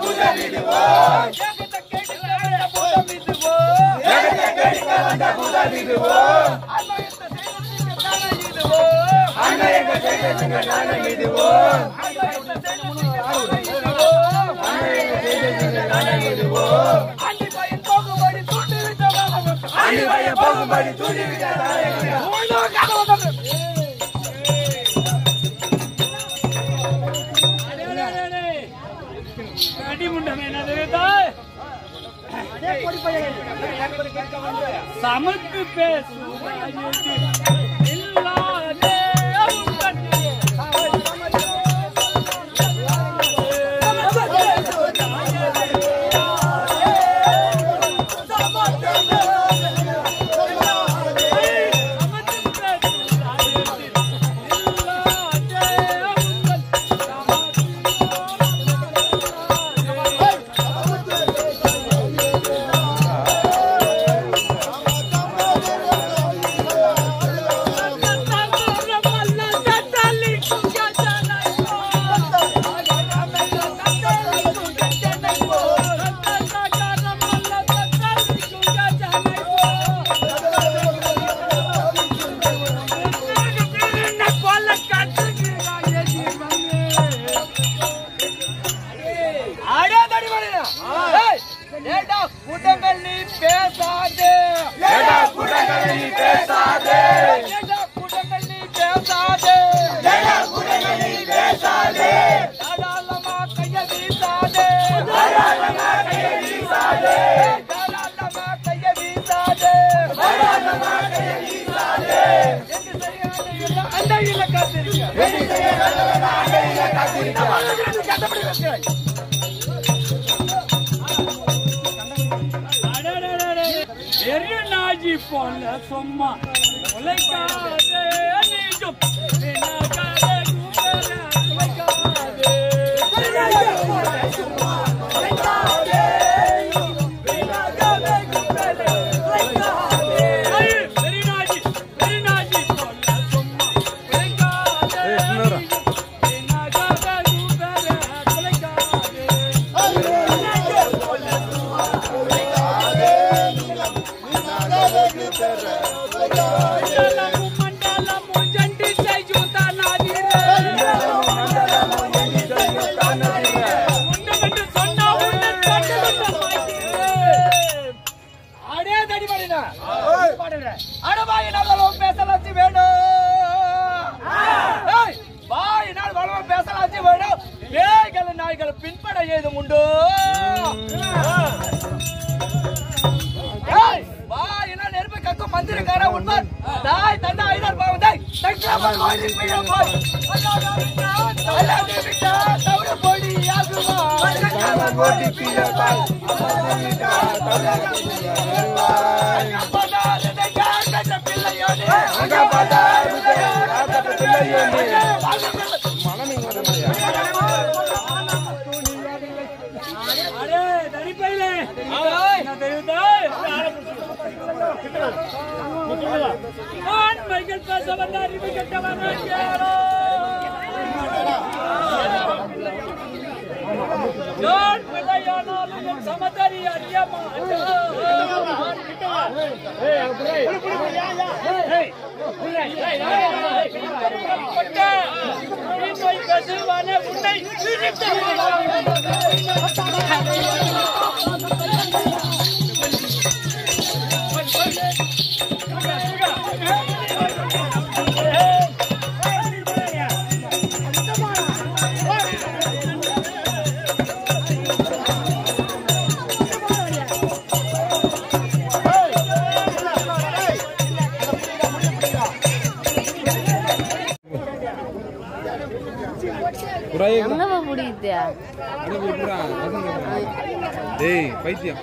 போகும்படி தூண்டிவிட்ட சமத்து பேசு இல்லாதே அடே தடி மணினா ஏய் ஏடா கூட்டங்கள் நீ பேசாதே ஏடா கூட்டங்கள் நீ பேசாதே ஏடா கூட்டங்கள் நீ பேசாதே ஏடா கூட்டங்கள் நீ பேசாதே தாராளமா கைய வீசாதே தாராளமா கைய வீசாதே தாராளமா கைய வீசாதே தாராளமா கைய வீசாதே எங்க சரியான அண்டையில காத்திருக்க எங்க சரியான அண்டையில காத்திருக்க எருநாஜி போல சும்மா உழைக்காதே நீஜம் வினாகாதே குபேர உழைக்காதே ஐயே, வெறிநாஜி, வெறிநாஜி போல சும்மா உழைக்காதே நீஜம் வினாகாதே குபேர உழைக்காதே మండలము మండలము జంటి సైజుత నాదిరే ఉండమంటే సొన్న ఉన్న తొండలతో మాటిరే அடே தடி மணினா பாடுற அட பாய் என்னால பேசலாச்சு வேணும் ஏய் பாய் என்னால் வளவ பேசலாச்சு வேணும் பேய்கள் நாய்கள் பின்பட ஏதும் உண்டு ஏய் பாய் என்ன நெருப்பு கக்கும் மந்திரக்கார உண்மை தாய் தந்த ஐநூறு பாவம் தாய் தக்காம கோடி போய் போய் அல்லா தேவிட்டா தவிர போடி யாகுமா தக்காம கோடி பிய பாய் అరే దరిపైలే నా తెలుగుతా ఆన్ మైకల్ పాసవన్న రివి కట్టవన కేరో జోన్ పెదయానా లిగం సమతరి అరియమా பேசுவானே உன்னை எங்கப்பா முடியுது டேய் பைத்தியம்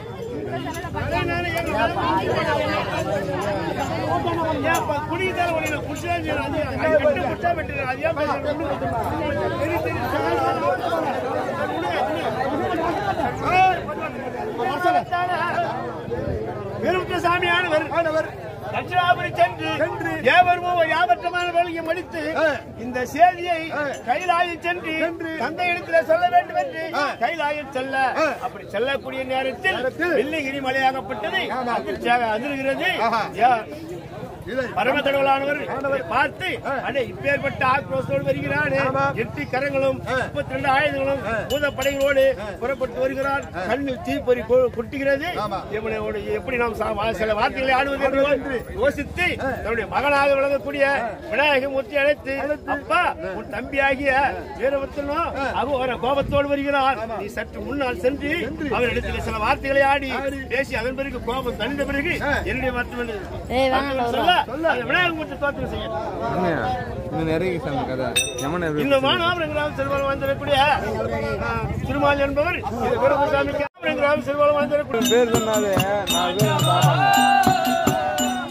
சாமியானவர் தட்சிணாபுரி சென்று சென்று ஏவருமோ யாவற்றமான வேலையை முடித்து இந்த செய்தியை கைலாயில் சென்று தந்தை இடத்துல சொல்ல வேண்டும் என்று கைலாயில் செல்ல அப்படி செல்லக்கூடிய நேரத்தில் வெள்ளிகிரி மலையாகப்பட்டது அதிர்ச்சியாக அதிர்கிறது யா- பரம கடவுளானவர் இதை பார்த்து அடே இப்பேற்பட்ட ஆக்ரோஷத்தோடு வருகிறானே எட்டு கரங்களும் முப்பத்தி ரெண்டு ஆயுதங்களும் பூதப்படைகளோடு புறப்பட்டு வருகிறான் கண்ணில் தீப்பொறி கொ- கொட்டுகிறது இவனை ஒரு- எப்படி நாம் சா- வா- சில வார்த்தைகளை ஆடுவது என்று யோசித்து தன்னுடைய மகனாக விளங்கக்கூடிய விநாயகமூர்த்தி அழைத்து அப்பா உன் தம்பியாகிய வீரபத்திரனும் அகோர கோபத்தோடு வருகிறான் நீ சற்று முன்னால் சென்று அவரிடத்தில் சில வார்த்தைகளை ஆடி பேசி அதன் பிறகு கோபம் தணிந்த பிறகு என்னுடைய வார்த்தை சொல்ல அந்த விநாயகமூர்த்தி தோற்றம் செய்ய என்னையா இன்னும் நிறைய சாமி கதை யமன் எப்படி இந்த மானாபுரம் செல்வம் வந்திருக்கூடிய ஆ, திருமால் என்பவர் இது வீரபுரசாமிக்கு கிராம செல்வம் வந்திருக்கூடிய பேர் சொன்னாலே நாலு பேர் பார்ப்பாங்க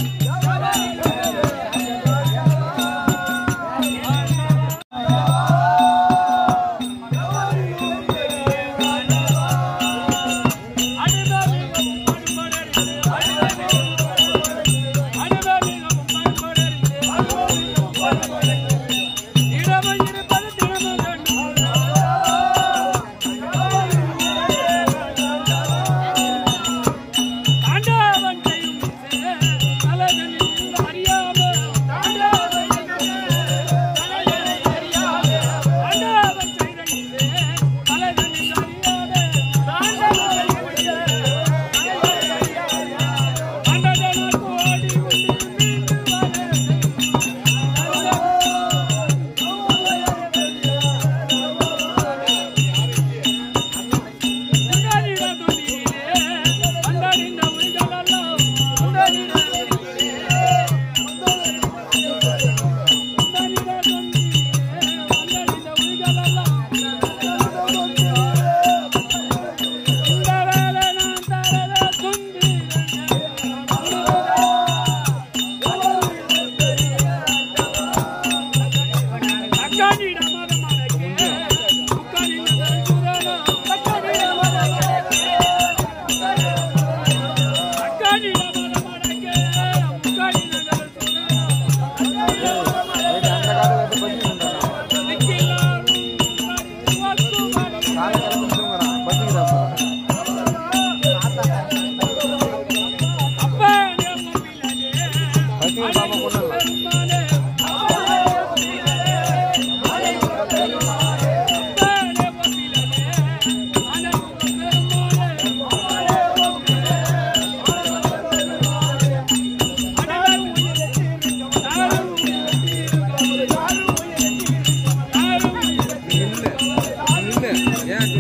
ஏன்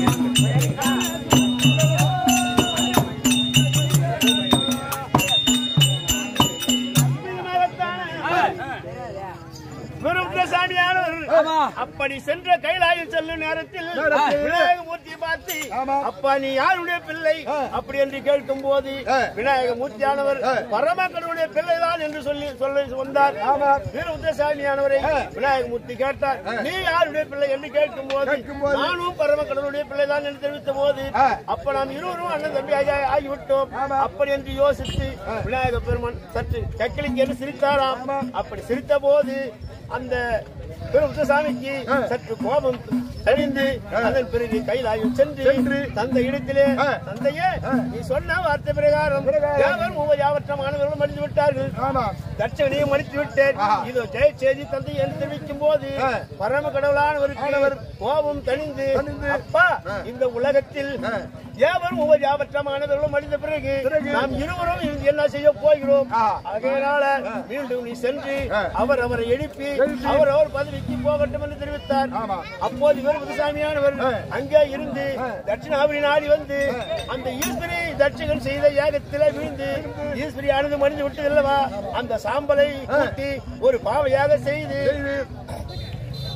சொல்ற சாமியானவர் அப்படி சென்ற கைலாயம் செல்லும் நேரத்தில் விநாயகமூர்த்தி பார்த்து அப்பா நீ யாருடைய பிள்ளை அப்படி என்று கேட்கும் போது விநாயகமூர்த்தியானவர் பரமக்கடவுடைய பிள்ளைதான் என்று சொல்லி சொல்லி வந்தார் வீரமுத்திரசாமியானவரை விநாயகமூர்த்தி கேட்டார் நீ யாருடைய பிள்ளை என்று கேட்கும் போது நானும் பரமக்கடவுடைய பிள்ளைதான் என்று தெரிவித்த போது அப்ப நாம் இருவரும் அண்ணன் தம்பி ஆகி- ஆகிவிட்டோம் அப்படி என்று யோசித்து விநாயக பெருமான் சற்று கக்கிலிக்கு என்று சிரித்தாராம் அப்படி சிரித்த போது அந்த பெருமுத்தசாமிக்கு சற்று கோபம் தெளிந்து அதன் பிறகு கைலாயம் சென்று தந்த இடத்திலே தந்தையே நீ சொன்ன வார்த்தை பிரகாரம் யாவரும் ஒவ்வொரு யாவற்ற மாணவர்களும் மடிந்து விட்டார்கள் தட்சகனையும் மடித்து விட்டேன் இதோ ஜெய செய்தி தந்தை என்று தெரிவிக்கும் போது பரம கடவுளானவருக்கு கோபம் தணிந்து அப்பா இந்த உலகத்தில் யாவரும் ஒவ்வொரு யாவற்ற மாணவர்களும் மடிந்த பிறகு நாம் இருவரும் இங்கு என்ன செய்ய போகிறோம் ஆகையினால மீண்டும் நீ சென்று அவர் அவரை எழுப்பி அவர் அவர் பதவிக்கு போகட்டும் என்று தெரிவித்தார் அப்போது இவர் முதுசாமியானவர் அங்கே இருந்து தட்சிணாபுரி நாடி வந்து அந்த ஈஸ்வரி தட்சகன் செய்த யாகத்திலே விழுந்து ஈஸ்வரி ஆனது மடிந்து விட்டது அல்லவா அந்த சாம்பலை கூட்டி ஒரு பாவையாக செய்து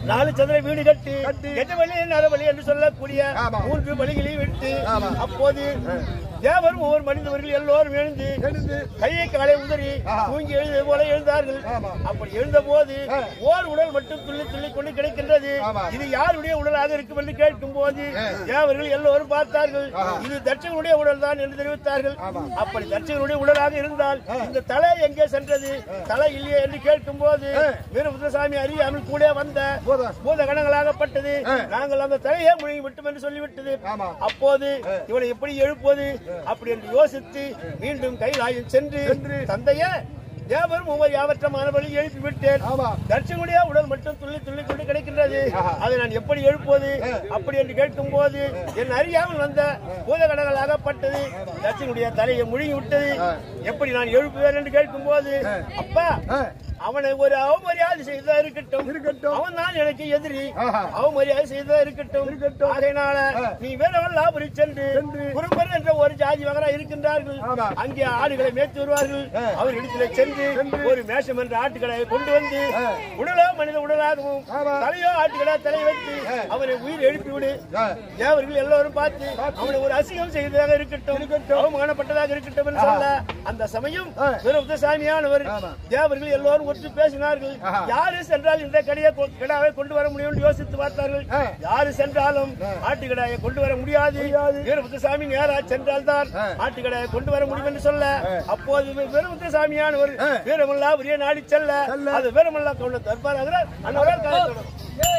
நாலு சதுர வீடு கட்டி எஜவழி நரவழி என்று சொல்லக்கூடிய மூன்று வழிகளையும் விட்டு அப்போது தேவரும் ஒவ்வொரு மனிதவர்கள் எல்லோரும் எழுந்து கையை காலை உதறி தூங்கி எழுந்தது போல எழுந்தார்கள் அப்படி எழுந்த போது ஓர் உடல் மட்டும் துள்ளி துள்ளி கொண்டு கிடைக்கின்றது இது யாருடைய உடலாக இருக்கும் என்று கேட்கும் போது தேவர்கள் எல்லோரும் பார்த்தார்கள் இது தட்சகனுடைய உடல் தான் என்று தெரிவித்தார்கள் அப்படி தட்சகனுடைய உடலாக இருந்தால் இந்த தலை எங்கே சென்றது தலை இல்லையே என்று கேட்கும் போது வீரபுத்திரசாமி அறியாமல் கூட வந்த பூத கணங்களாகப்பட்டது நாங்கள் அந்த தலையை முழுங்கி விட்டோம் என்று சொல்லிவிட்டது அப்போது இவனை எப்படி எழுப்புவது அப்படி என்று யோசித்து மீண்டும் கைலாயம் சென்று தந்தையே தேவரும் ஒவ்வொரு யாவற்றமான வழி எழுப்பி விட்டேன் தர்ஷனுடைய உடல் மட்டும் துள்ளி துள்ளி கொண்டு கிடைக்கின்றது அதை நான் எப்படி எழுப்புவது அப்படி என்று கேட்கும் போது என் அறியாமல் வந்த பூதகடங்கள் அகப்பட்டது தர்ஷனுடைய தலையை முழுங்கி விட்டது எப்படி நான் எழுப்புவேன் என்று கேட்கும் போது அப்பா அவனை ஒரு அவமரியாதை செய்ததா இருக்கட்டும் இருக்கட்டும் அவன் தான் எனக்கு எதிரி அவமரியாதை செய்ததா இருக்கட்டும் இருக்கட்டும் அதனால நீ வேறவல்லாபுரி சென்று குறும்பர் என்ற ஒரு ஜாதி மகரா இருக்கின்றார்கள் அங்கே ஆடுகளை மேய்த்து வருவார்கள் அவர் இடத்துல சென்று ஒரு மேஷம் என்ற ஆட்டுக்கடை கொண்டு வந்து உடலோ மனித உடலாகவும் தலையோ ஆட்டுக்கடா தலை வைத்து அவனை உயிர் எழுப்பி விடு தேவர்கள் எல்லோரும் பார்த்து அவனை ஒரு அசிங்கம் செய்ததாக இருக்கட்டும் அவமானப்பட்டதாக இருக்கட்டும் என்று சொல்ல அந்த சமயம் சாமியானவர் தேவர்கள் எல்லோரும் ஒற்று பேசினார்கள் யாரு சென்றால் இந்த கடையை கொ- கிடாவை கொண்டு வர முடியும் என்று யோசித்து பார்த்தார்கள் யாரு சென்றாலும் ஆட்டுக்கடாயை கொண்டு வர முடியாது வீரபுத்தசாமி நேரா சென்றால் தான் ஆட்டுக்கடாயை கொண்டு வர முடியும் என்று சொல்ல அப்போது வீரபுத்தசாமியானவர் வீரமல்லா உரிய நாடி செல்ல அது வீரமல்லா கொண்டு தற்பாராகிறார் அன்னவரால் காலத்தோடு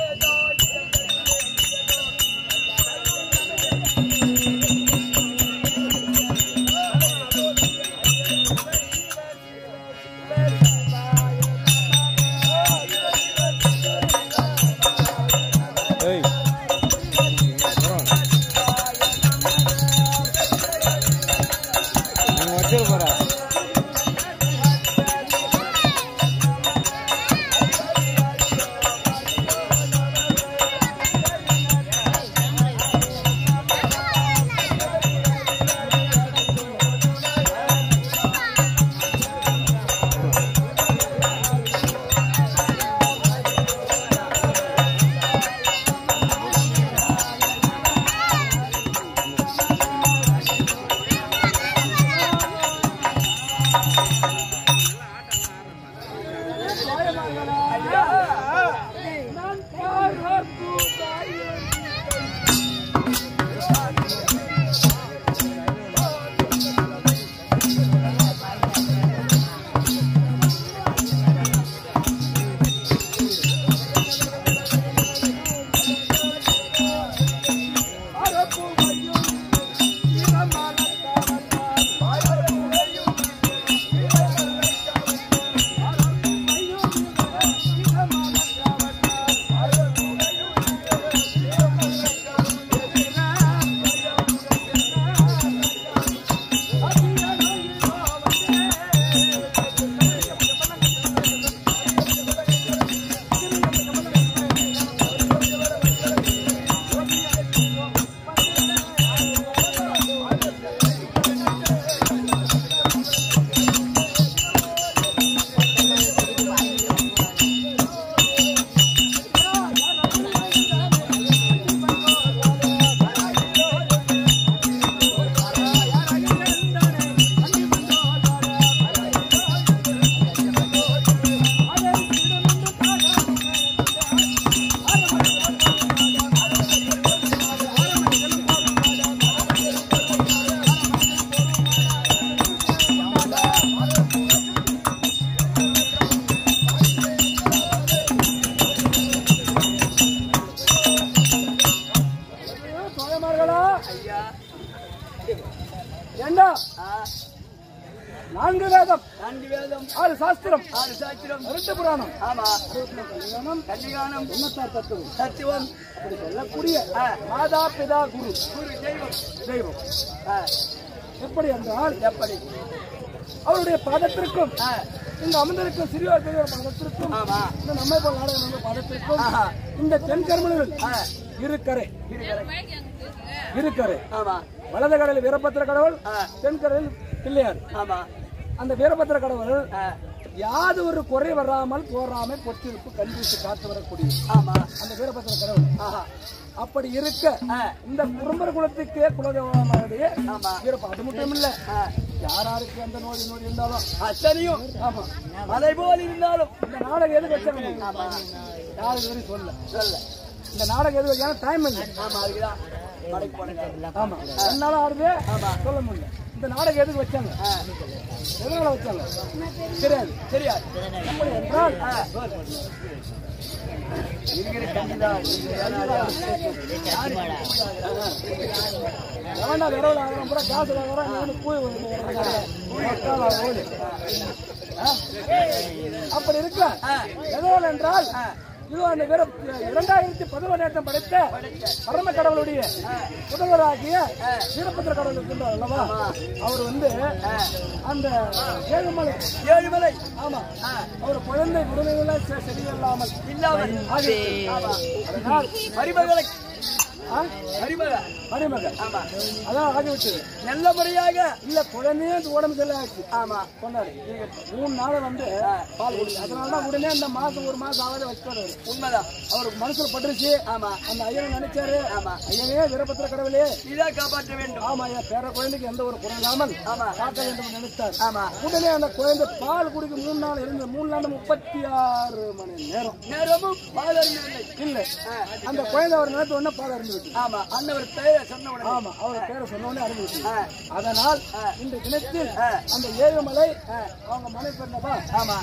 ஏய் நீங்க வச்சுக்க போறா நான் பார்த்து தாயே சோழமார்களா ஏண்டா நான்கு வேதம் நான்கு வேதம் ஆறு சாஸ்திரம் ஆறு சாத்திரம் ரெண்டு புராணம் ஆமா கல்யாணம் கல்யாணம் உன்னத்தார் தத்துவம் சத்தியம் அப்படி சொல்லக்கூடிய மாதா பிதா குரு குரு தெய்வம் தெய்வம் ஆ, எப்படி என்றால் எப்படி அவருடைய பாதத்திற்கும் ஆ, இந்த அமர்ந்திருக்கும் சிறியோர் பெரியோர் பாதத்திற்கும் ஆமா இந்த நம்மை போல் நாடகம் நம்ம பாதத்திற்கும் ஆஹா. இந்த தென்கர்மனில் ஆ, இருக்கரை இருக்கிறேன். இருக்கரை ஆமா வலது கடலில் வீரபத்திர கடவுள் ஆ, தென்கரையில் பிள்ளையார் ஆமா அந்த வீரபத்திர கடவுள் ஆ, யாது ஒரு குறை வராமல் போறாமல் பொற்றிருப்பு கண்டித்து காத்து வரக்கூடிய ஆமா அந்த வீரபத்திர கடவுள் அப்படி இருக்க இந்த குறும்பர் குலத்துக்கே குலதெய்வமானது வீரப்ப அது மட்டும் இல்ல யாராருக்கு அந்த நோய் நோய் இருந்தாலும் அத்தனையும் ஆமா மலை போல் இருந்தாலும் இந்த நாடகம் எது வச்சாங்க யாருக்கு வரையும் சொல்ல சொல்ல இந்த நாடகம் எது ஏன்னா டைம் இல்லை ஆமா அதுக்குதான் ஆமா என்னால ஆடுது சொல்ல முடியல இந்த நாடகம் எதுக்கு வச்சாங்க எதனால வச்சாங்க தெரியாது தெரியாது அப்படி என்றால் இருக்கிற கண்டிதான் எவன்டா விரவல ஆகிறோம் பூரா காசு வாங்குறோம் இவனு போய் ஓடு ஆ? அப்படி இருக்க எதனால் என்றால் இது அந்த வீர இரண்டாயிரத்தி பதினொன்றாயிரத்தம் படைத்த பரம கடவுளுடைய முதல்வராகிய வீரபத்திர கடவுள் இருக்கின்றார் அல்லவா அவர் வந்து அந்த ஏழுமலை ஏழுமலை ஆமா அவர் குழந்தை குழந்தைகள சரியில்லாமல் இல்லாமல் அதனால் மருமகளை ஆ? மருமக மருமக ஆமா அதான் ஆகிவிட்டது நல்ல முறையாக இல்ல குழந்தையே அந்த உடம்பு சரியாச்சு ஆமா சொன்னாரு நீங்க மூணு நாள் வந்து பால் குடிச்சு அதனால தான் உடனே அந்த மாசம் ஒரு மாசம் ஆகாத வச்சுட்டாரு அவரு. உண்மைதான் அவருக்கு மனசுல பட்டுருச்சு ஆமா அந்த ஐயனை நினைச்சாரு ஆமா ஐயனே வீரபத்திர கடவுளே இதை காப்பாற்ற வேண்டும் ஆமா என் பேர குழந்தைக்கு எந்த ஒரு குறை இல்லாமல் ஆமா காக்க வேண்டும் என்று நினைத்தார் ஆமா உடனே அந்த குழந்தை பால் குடிக்க மூணு நாள் இருந்து மூணு நாள் முப்பத்தி ஆறு மணி நேரம் நேரமும் பால் அருந்தவில்லை இல்லை அந்த குழந்தை அவர் நினைத்த உடனே பால் அருந்துவிட்டு ஆமா அன்னவர் பெயரை சொன்ன உடனே ஆமா அவர் பேரை சொன்ன உடனே அருந்துவிட்டு அதனால் இந்த தினத்தில் அந்த ஏழுமலை அவங்க மனை பெண்ணப்பா ஆமா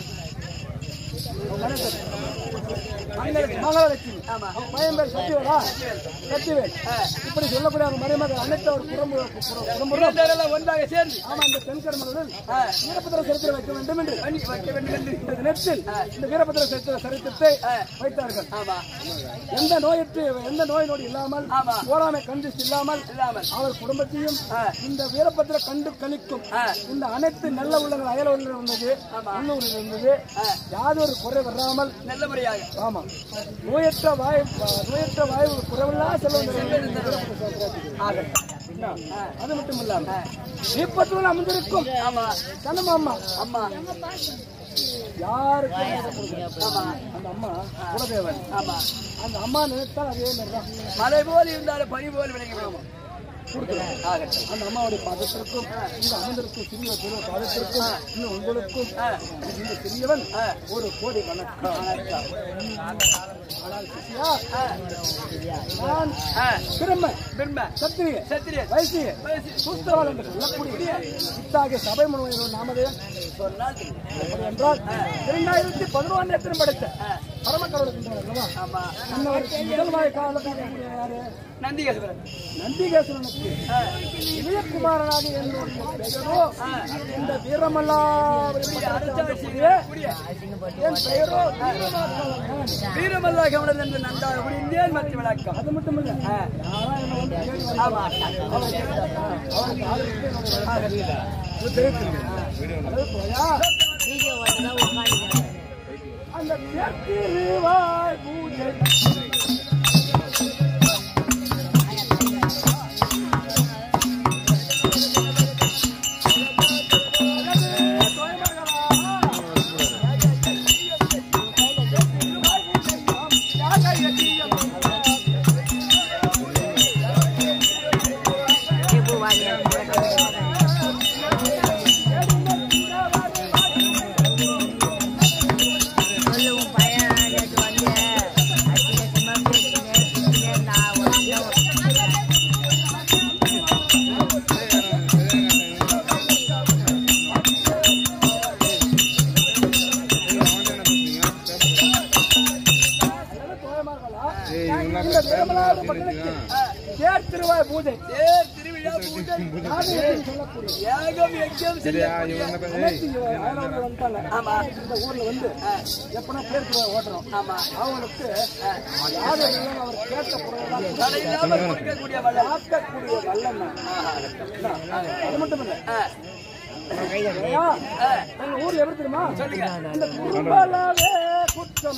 மகாலட்சுமி அவங்க பையன் பேர் சத்தியவேலா சத்தியவேல் இப்படி சொல்லக்கூடிய அவங்க மருமகள் அனைத்து ஒரு குடும்ப குடும்பம் ஒன்றாக சேர்ந்து ஆமா இந்த தென்கர்மங்களில் வீரபத்திர சரித்திர வைக்க வேண்டும் என்று வைக்க வேண்டும் என்று இந்த தினத்தில் இந்த வீரபத்திர சரித்திர சரித்திரத்தை வைத்தார்கள் ஆமா எந்த நோயற்று எந்த நோய் நோடி இல்லாமல் ஓராமை கண்டு இல்லாமல் இல்லாமல் அவர் குடும்பத்தையும் இந்த வீரபத்திர கண்டு கழிக்கும் இந்த அனைத்து நல்ல உள்ளங்கள் அயல உள்ளங்கள் இருந்தது உள்ளூரில் இருந்தது யாதொரு குறை வராமல் நல்ல முறையாக ஆமா நோயற்ற வாய் நோயற்ற வாயு குறைவில்லா செல்வம் அது மட்டும் இல்லாம தீபத்துடன் அமர்ந்திருக்கும் ஆமா கண்ணம்மா அம்மா அம்மா யாருக்கு ஆமா அந்த அம்மா குலதேவன் ஆமா அந்த அம்மா நினைத்தால் அதே மாதிரிதான் மலை போல் இருந்தாலும் பனி போல் விளங்கி அந்த அம்மாவுடைய பாதத்திற்கும் இந்த அமர்ந்திருக்கும் சிறிய பெரிய பாதத்திற்கும் இன்னும் உங்களுக்கும் இந்த சிறியவன் ஒரு கோடி வணக்கம் ஆனால் சிஷியா, நான் பிரம்ம பிரம்ம சத்திரிய சத்திரிய வைசிய சூஸ்திரவாள் என்று சொல்லக்கூடிய இத்தாகிய சபை முழுவதும் நாமதேவன் சொன்னால் எப்படி என்றால் இரண்டாயிரத்தி பதினொன்றாயிரத்திலும் படைத்த பரமக்கடவுள் இருக்கின்றார் அல்லவா அன்னவர் முதல் வாய் காலத்தில் யாரு நந்திகேஸ்வரன் நந்திகேஸ்வரனுக்கு இளையகுமாரனாக என்னுடைய பெயரோ இந்த வீரமல்லாவுடைய என் பெயரோ வீரமல்லா கவனம் என்று நன்றாக புரிந்தேன் மற்ற விளக்கம் அது மட்டும் இல்ல யாரா என்ன வந்து கேட்டு வந்தாங்க. அவர் அவருக்கு ஆதரவு என்னுடைய தெரிவித்திருங்க. அதாவது போயா, அந்த திருவாய் பூஜை இந்த திருமலாவது பட்டணத்தில் தேர் திருவாய் பூஜை தேர் திருவிழா பூஜை நாடகத்தில் சொல்லக்கூடிய ஏகம் யஜ்யம் செய்யக்கூடிய அனைத்து அயலாளர்கள் வந்துட்டாங்க. ஆமா இந்த ஊர்ல வந்து எப்பனா பேர் திருவிழா ஓட்டுறோம் ஆமா அவங்களுக்கு யாரு இல்லைன்னு அவர் கேட்ட பொருள் தடையில்லாமல் கொடுக்கக்கூடிய வல்லம் ஆக்கக்கூடிய வல்லம் தான். அது மட்டும் இல்ல ஐயா, எங்க ஊர்ல எப்படி தெரியுமா இந்த கும்பலாவே குற்றம்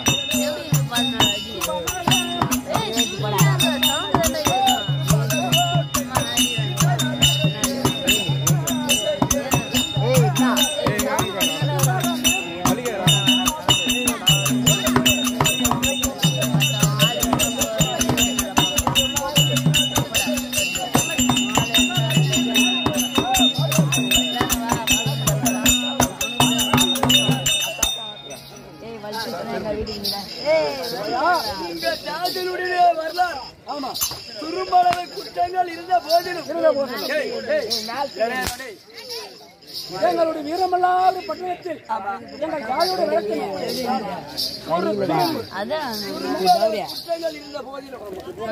போடா உங்க ஜாதியினுடைய வரலாறு ஆமா துரும்பளவு குற்றங்கள் இருந்த போதிலும் ஏய், ஏய், டேய், டேய். எங்களுடைய வீரமல்லாத பட்டணத்தில் எங்கள் தாயோட நடத்தினோம் ஒரு பிரிவு. குற்றங்கள் இருந்த போதிலும்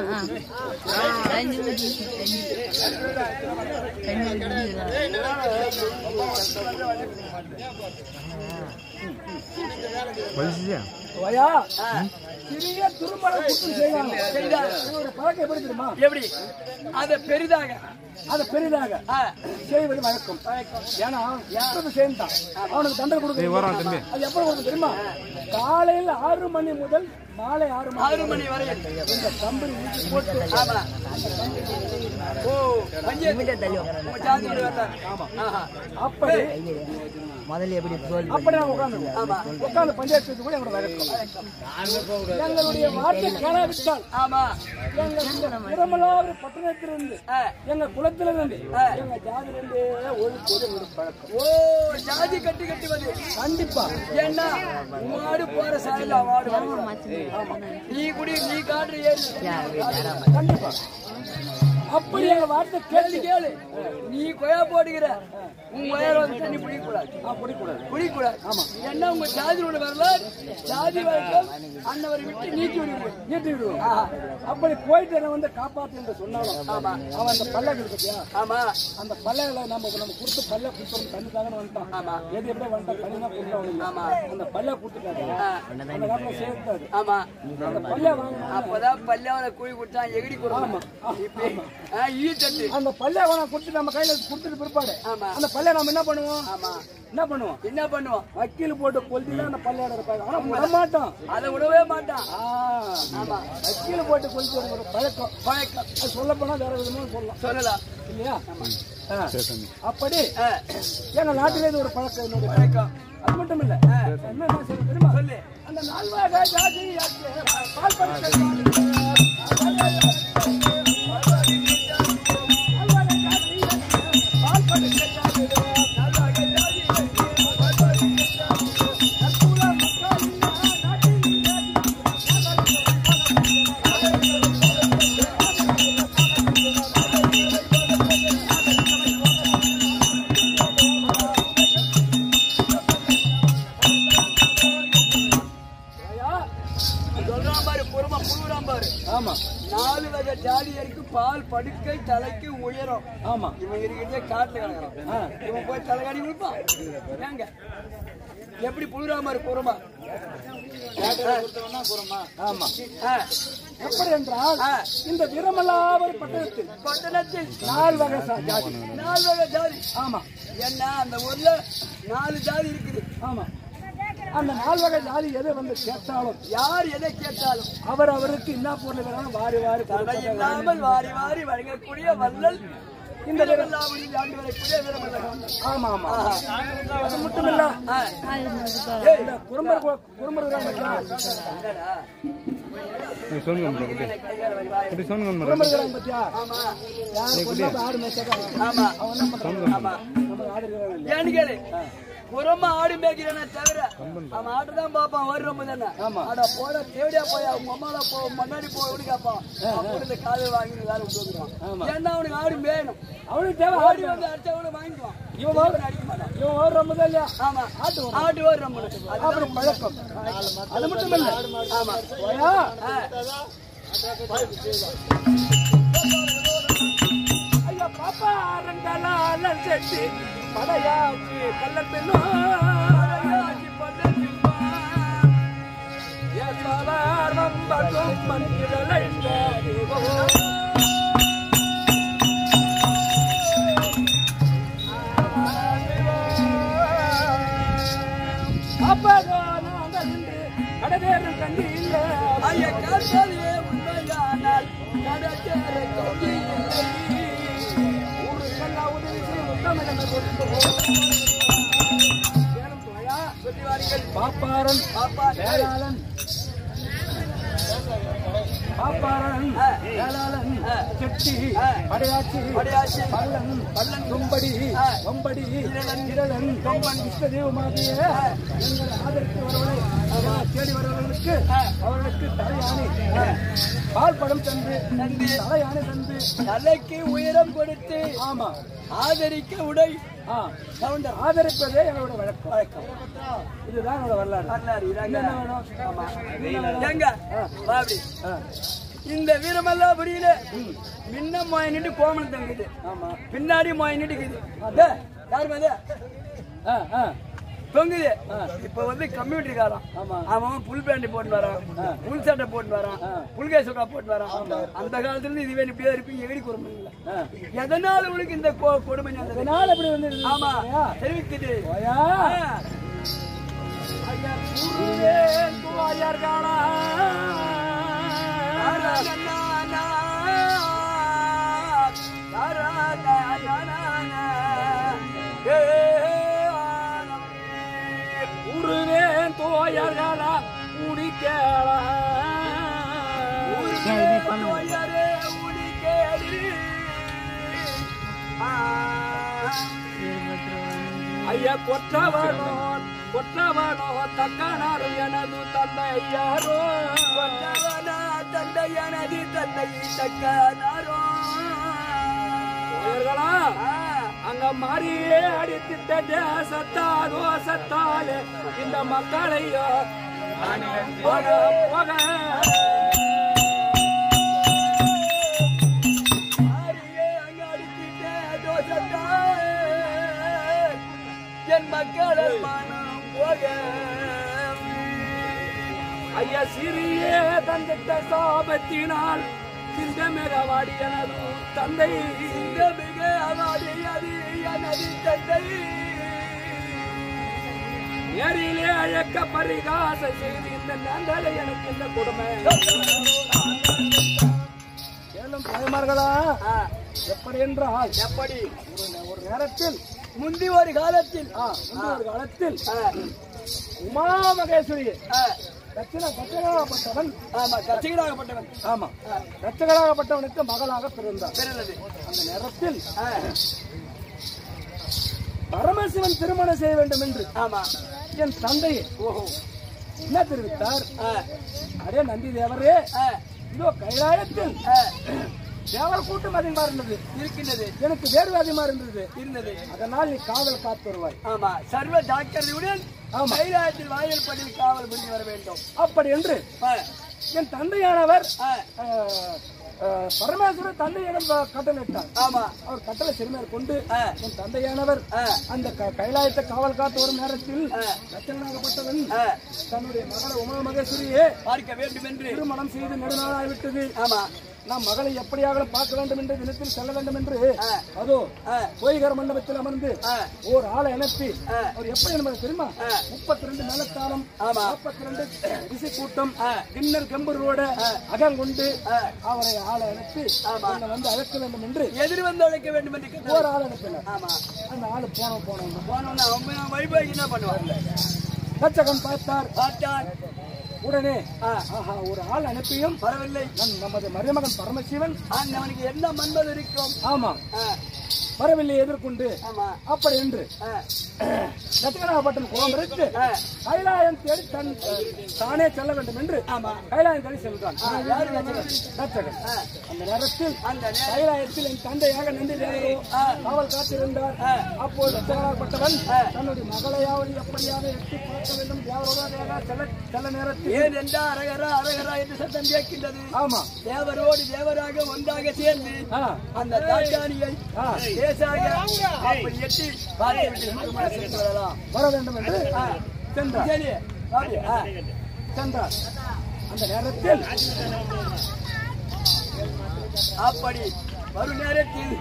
ஐயா, சிறிய திருமண குற்றம் செய்தாங்க இதோட பழக்கம் எப்படி தெரியுமா எப்படி அத பெரிதாக அதை பெரிதாக ஆ, செய்வது வழக்கம் ஏன்னா எப்ப சேர்ந்தான் அவனுக்கு தண்டனை கொடுக்க அது எப்ப கொடுக்க தெரியுமா காலையில் ஆறு மணி முதல் மாலை ஆறு மணி ஆறு மணி வரை இந்த கம்பெனி ஊசி போட்டு ஆமா ஓ பஞ்சாயத்து உங்க ஜாதியோட வரலாறு ஆமா ஆஹா. அப்படி முதல்ல எப்படி தோல் அப்படி நான் உட்காந்து உட்காந்து பஞ்சாயத்து கூட எங்களோட வழக்கம் எங்களுடைய வார்த்தை கேளாவிட்டால் ஆமா எங்க திருமலாவது பட்டணத்திலிருந்து ஆ. எங்க குளத்திலிருந்து எங்க ஜாதியிலிருந்து ஒழுக்கோடு ஒரு பழக்கம் ஓ ஜாதி கட்டி கட்டுவது கண்டிப்பா ஏன்னா மாடு போற சாயல மாடு வருது. ஆமா. நீ குடி நீ காட்டுற ஏறி கண்டிப்பா அப்படி எங்க வார்த்தை கேள்வி கேள்வி கேளு நீ கொயா போடுகிற உன் உயர வந்து தண்ணி பிடிக்க கூடாது அப்படி கூடாது பிடிக்க கூடாது ஆமா ஏன்னா உங்க ஜாதியோட வரலாறு ஜாதி வழக்கம் அன்னவரை விட்டு நீக்கி விடுவீங்க நீட்டி விடுவோம் அப்படி போயிட்டு என்னை வந்து காப்பாத்து என்று சொன்னாலும் ஆமா. அவன் அந்த பல்லக்கு இருக்கு பாத்தியா ஆமா அந்த பல்லகளை நம்ம நம்ம கொடுத்து பல்ல கொடுத்தோம் தண்ணி தாங்கன்னு வந்துட்டான் ஆமா. எது எப்படி வந்துட்டான் தண்ணி தான் கொடுத்தோம் ஆமா. அந்த பல்ல கொடுத்துட்டாங்க அந்த காலத்துல சேர்த்தாரு ஆமா அந்த பல்ல வாங்கினா அப்பதான் பல்லாவத குழி குடிச்சா எகிடி கொடுக்கணும் இப்ப ஆ, ஈ தட்டு அந்த பல்ல அவனை கொடுத்து நம்ம கையில கொடுத்துட்டு பிற்பாடு ஆமா. அந்த பல்ல நம்ம என்ன பண்ணுவோம் ஆமா என்ன பண்ணுவோம் என்ன பண்ணுவான் வக்கீல் போட்டு கொல்லிதான் அந்த பல்லையோட இருப்பாங்க ஆனா விட மாட்டோம் அதை விடவே மாட்டான் ஆ, வக்கீல் போட்டு கொல்லிட்டு ஒரு பழக்கம் பழக்கம் அது சொல்ல போனா வேற விதமா சொல்லலாம் சொல்லலாம் இல்லையா ஆ. அப்படி ஆ, எங்க நாட்டிலே இது ஒரு பழக்கம் என்னுடைய பழக்கம் அது மட்டும் இல்ல என்ன என்ன செய்ய தெரியுமா சொல்லு அந்த நால்வாக ஜாதி பால் படுத்த சொல்றான் பாரு புறமா புழுறான் பாரு ஆமா நாலு வகை ஜாதி இருக்கு பால் படுக்கை தலைக்கு உயரம் ஆமா இவன் இருக்கிறதே காட்டுல கிடக்குறான் இவன் போய் தலைகாடி விழுப்பான் ஏங்க எப்படி புழுறான் பாரு புறமா ஆமா ஆ, எப்படி என்றால் ஆ. இந்த வீரமல்லாவர் பட்டணத்தில் பட்டணத்தில் நால் வகை சா- ஜாதி நாலு வகை ஜாதி ஆமா என்ன அந்த ஊர்ல நாலு ஜாதி இருக்குது ஆமா அந்த நால் வகை ஜாதி எதை வந்து கேட்டாலும் யார் எதை கேட்டாலும் அவர் அவருக்கு என்ன பொருள் வேணாலும் வாரி வாரி தடை கொடுப்பாங்க. இல்லாமல் வாரி வாரி வழங்கக்கூடிய வள்ளல் இந்த விரலாவளியில் ஆண்டு வரக்கூடிய வீரமல்லன். ஆமா ஆமா அது மட்டும் இல்ல ஆ, இந்த குறும்பர் கு- குறும்பர் இருக்காங்க பாத்தியா? என்னடா? கைகால வரி வாய். குறும்பர் இருக்காங்க பாத்தியா? ஆமா யார் கொண்டாந்து ஆடு மேய்ச்சாக்கா, ஆமா அவன் என்ன பண்றான்? ஆமா நம்ம ஆடு இருக்காங்க இல்லையா? ஏன்னு கேளு புறமா ஆடு மேய்க்கிறேனே தவிர அவன் ஆட்டு தான் பார்ப்பான் வர்றோம் தானே ஆமா. அட போட தேடியா போய் அவங்க அம்மால போ முன்னாடி போ எப்படி கேட்பான் அப்படி இந்த காது வாங்கி வேலை விட்டுருவான் ஏன்னா அவனுக்கு ஆடு மேயணும் அவனுக்கு தேவை ஆடு ஆடி வந்து அடிச்சவன வாங்கிக்குவான் இவன் வர- அடிக்க மாட்டான் இவன் வர ரொம்ப இல்லையா ஆமா ஆட்டு ஆட்டு வர்றோம் அப்புறம் பழக்கம் அது மட்டும் இல்ல ஆமா போயா? ஆ. ஐயா பாப்பா அரங்கலால செட்டி படையாச்சி கள்ளன் பெண்ணோ படையாச்சி பள்ளம் பின்பான். என்னாலார் வம்படும் மன்னிரலை தேடிவோ. அப்பதோ நாங்கள் இன்று கடதேறும் கண்டி இல்லை ஐய காத்தாலே உண்மையானால் கடற்கரை கல்வி இல்லை. ஊருக்கெல்லாம் உதவி செய்யும் உத்தமனங்கள் கொடுத்து போ. சேலம் தோயா, சொல்லி வாருங்கள். பாப்பாரன் பாப்பா வேளாளன் பாப்பாரன் ஆ. வேளாளன் ஆ. செட்டி ஆ. படையாச்சி படையாச்சி. பள்ளன் பள்ளன் தும்படி ஆ. வம்படி இரளன் இரளன் தொம்பன் இஷ்டதேவமாகிய எங்களை ஆதரித்து வருவதை தேடி வருபவர்களுக்கு அவர்களுக்கு தலையாணி பால் படம் தந்து தந்து. தலையாணி தந்து தலைக்கு உயரம் கொடுத்து ஆமா ஆதரிக்க உடை ஆ சவுண்டர் ஆதரிப்பதே எங்களோட வழக்கம் வழக்கம் இதுதான் என்னோட வரலாறு வரலாறு இதாங்க என்ன வேணும்? ஆமா என்ன வேணும்? ஏங்க வா அப்படி ஆ, இந்த வீரமெல்லாம் புரியல முன்ன மோயினிட்டு கோமணம் தங்குது ஆமா பின்னாடி மோயினிட்டு இருக்குது அதே யாருமே அதே ஆ, ஆ, தொங்குது இப்ப வந்து கம்ப்யூட்டர்காரன் ஆமா. அவன் புல் பேண்ட் போட்டு வரான் புல் சட்டை போட்டு வரான் புல்கை சுக்கா போட்டு வரான் அந்த காலத்துல இருந்து இதுவே இப்படியே இருப்பீங்க எடி கொடுமை இல்ல ஆ. எதனால உனக்கு இந்த கொ- கொடுமை வந்தது இதனால இப்படி வந்து ஆமா இல்லையா? தெரிவிக்குது போயா? ஐயா, குருவே, குவாயார் காணா. தாரானனா, தாரானனா, ஏ, உருவேன் தோயர்களா குடிக்கலா குவாயாரே, உனி கேளு. ஆ, ஐயா கொற்றவனோ கொற்றவனோ தக்கனாரு எனது தந்தையாரோ கொண்டவனா தந்தையனது தந்தை தக்கனாரோ. தோயர்களா ஆ, அங்க மாறியே அடித்திட்ட தேசத்தாரோ சத்தாலே இந்த மக்களையோ போக போக ஆரியே அங்க அடித்திட்டே தோசத்தாயே. என் மக்கள் மனம் போக ஐயா சிறியே தந்திட்ட சாபத்தினால் சிந்தமிகவாடி எனது தந்தை இந்த மிக அவாடியது எனது தந்தை ஏரியிலே அழைக்க பரிகாச செய்து இந்த நந்தலை எனக்கு இந்த கொடுமை மேலும் தாய்மார்களா ஆ, எப்படி என்றால் எப்படி ஒரு- ஒரு நேரத்தில் முந்தி ஒரு காலத்தில் ஆ, முந்தைய ஒரு காலத்தில் ஆ, உமா மகேஸ்வரி ஆ, தட்சிண தட்சகராகப்பட்டவன் ஆமா கட்சிகளாகப்பட்டவன் ஆமா தட்சகராகப்பட்டவனுக்கு மகளாக பிறந்தார் பிறந்தது அந்த நேரத்தில் ஆ, பரமசிவன் திருமணம் செய்ய வேண்டும் என்று ஆமா என் தந்தையை ஓஹோ என்ன தெரிவித்தார் ஆ, அடே நந்தி தேவரே ஆ, இதோ கைலாயத்தில் ஆ, தேவர் கூட்டம் அதிகமா இருந்தது இருக்கின்றது எனக்கு வேர்வை அதிகமா இருந்தது இருந்தது அதனால் நீ காதல் காத்து வருவாய் ஆமா சர்வ ஜாக்கிரதையுடன் ஆமா. கைலாயத்தில் வாயில் பதில் காவல் புரிந்து வர வேண்டும் அப்படி என்று ஆ, என் தந்தையானவர் ஆ, அஹ், அஹ், பரமேஸ்வரர் தந்தையிடம் கட்டளையிட்டார் ஆமா அவர் கட்டளை சிறுமையர் கொண்டு ஆ. என் தந்தையானவர் ஆ. அந்த க- கைலாயத்தை காவல் காத்து வரும் நேரத்தில் ஆ. லட்சணாகப்பட்டவன் ஆ, தன்னுடைய மகளை உமா மகேஸ்வரியே பார்க்க வேண்டும் என்று திருமணம் செய்து நெடுநாளாகிவிட்டது ஆமா நாம் மகளை எப்படியாக பார்க்க வேண்டும் என்று தினத்தில் செல்ல வேண்டும் என்று ஆ. அதோ ஆ. கோயிகர மண்டபத்தில் அமர்ந்து ஆ. ஓர் ஆளை அனுப்பி ஆ. அவர் எப்படி என்பது தெரியுமா ஆ. முப்பத்தி ரெண்டு மேலத்தாளம் ஆமா. நாற்பத்தி ரெண்டு ரிஷி கூட்டம் ஆ. கிண்ணர் கம்பரோட அகங்கொண்டு ஆ. அவரை ஆளை அனுப்பி ஆமா. என்னை வந்து அழைக்க வேண்டும் என்று எதிர் வந்து அழைக்க வேண்டும் என்று கேட்டார். ஓர் ஆள் அனுப்பினார் ஆமா அந்த ஆளு போன போனோம் போனோம்னா அவன் வழிபாடு என்ன பண்ணுவாங்க தச்சகன் பார்த்தார் பார்த்தான் உடனே ஆஹா ஒரு ஆள் அனுப்பியும் வரவில்லை நம் நமது மருமகன் பரமசிவன் ஆனா அவனுக்கு என்ன மன்மது இருக்கும் ஆமா ஆ, வரவில்லை எதிர்கொண்டு ஆமா அப்படி என்று ஆ, ரத்னநாபட்டன் கோபுரத்து ஆ. கைலாயம் தேடி தன் தானே செல்ல வேண்டும் என்று ஆமா. கைலாயம் தேடி சென்றான் ஆ, யாரு ரச்சகன்? ரட்சகன். ஆ. அந்த நேரத்தில் அந்த நே- கைலாயத்தில் என் தந்தையாக நந்தி தேவரோ ஆ. காவல் காத்திருந்தார் ஆ. அப்போது ரட்சகனாகப்பட்டவன் ஆ. தன்னுடைய மகளையாவது எப்படியாக எட்டி பார்க்க வேண்டும் தேவரோட செல்ல செல்ல நேரத்தில் ஏன் என்றா அரகரா அரகரா என்று சத்தம் கேட்கின்றது ஆமா தேவரோடு தேவராக ஒன்றாக சேர்ந்து ஆ. அந்த தாட்டானியை ஆ. லேசாக அப்படி எட்டி பார்த்து விட்டு திருமணம் செய்து வரலாம் வர வேண்டும் என்று சென்றார் சரி பாரு. ஆ. சென்றார் அந்த நேரத்தில் அப்படி வரும் நேரத்தில்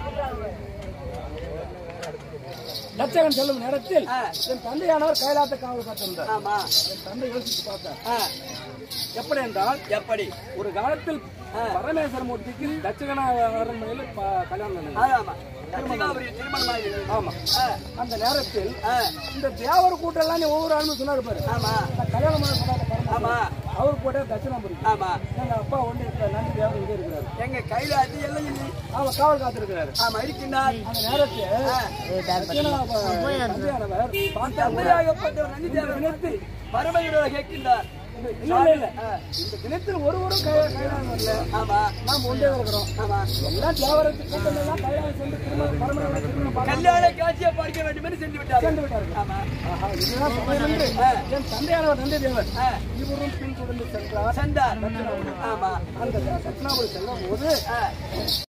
ரட்சகன் செல்லும் நேரத்தில் ஆ. என் தந்தையானவர் கைலாத்த காவல் காத்திருந்தார் ஆமா என் தந்தை யோசித்து பார்த்தார் ஆ. எப்படி என்றால் எப்படி ஒரு காலத்தில் ஆ. பரமேஸ்வர மூர்த்திக்கு தட்சகன அரண்மனையில் ப- கல்யாணம் நடந்தது. ஆ, ஆமா கன்னிகாபுரி திருமணமாகிறது ஆமா ஆ. அந்த நேரத்தில் ஆ. இந்த தேவர் கூட்டம் எல்லாம் நீ ஒவ்வொரு ஆளுமே சொன்னாரு பாரு ஆமா இந்த கல்யாணம் பண்ண சொன்னாரு பரமேஸ்வரன். ஆமா அவர் கூட தட்சிணாபுரி ஆமா எங்க அப்பா ஒண்ணு இருக்க நந்தி தேவர் இங்க இருக்கிறாரு எங்க கையில அது எல்லாம் இல்லை அவர் காவல் காத்திருக்கிறாரு ஆமா இருக்கின்றார் அந்த நேரத்தில் ஆ. தட்சிணாப- தந்தையானவர் பார்த்தார் தந்தையாகப்பட்டவர் நந்தி தேவர் நினைத்து பரமையுடன் கேட்கின்றார் இல்ல இல்ல இல்ல இந்த தினத்தில் ஒருவரும் கை- கைலாயம் வரல ஆமா நாம் ஒன்றே இருக்கிறோம் ஆமா எல்லாம் தேவரத்து கூட்டம் எல்லாம் கைலாயம் சென்று திரும்ப பரமனை திரும்ப பார்க்க கல்யாண காட்சியை பார்க்க வேண்டும் என்று சென்று விட்டார்கள் சென்று விட்டார்கள். ஆமா ஆஹா, இதுதான் சமயம் என்று என் தந்தையானவர் தந்தை தேவர் ஆ. இவரும் பின் தொடர்ந்து சென்றார் சென்றார் ஆமா அந்த தட்சிணாபுரி செல்லும் போது ஆ.